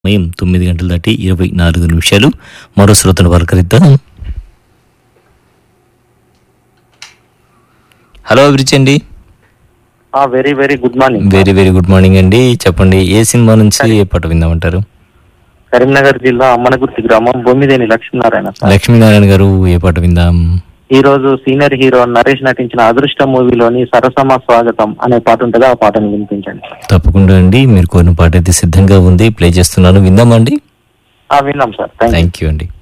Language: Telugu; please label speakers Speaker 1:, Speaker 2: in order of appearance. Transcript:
Speaker 1: సమయం తొమ్మిది గంటల దాటి ఇరవై నాలుగు నిమిషాలు మరో శ్రోతను పలకరిద్దాం హలో అభిరుచి అండి
Speaker 2: very very good morning
Speaker 1: very very good morning అండి చెప్పండి ఏ సినిమా నుంచి ఏ పాట విందామంటారు
Speaker 2: కరీంనగర్ జిల్లా అమ్మనగుర్తి గ్రామం బొమ్మిదేని లక్ష్మీనారాయణ సార్
Speaker 1: లక్ష్మీనారాయణ గారు ఏ పాట విందాం
Speaker 2: ఈ రోజు సీనియర్ హీరో నరేష్ నటించిన అదృష్ట మూవీలోని సరసమ స్వాగతం అనే పాట ఉంటుంది ఆ పాటను వినిపించండి
Speaker 1: తప్పకుండా అండి మీరు కోరిన పాట అయితే సిద్ధంగా ఉంది ప్లే చేస్తున్నాను విందామండి
Speaker 2: ఆ విన్నాం sir thank you
Speaker 1: thank you అండి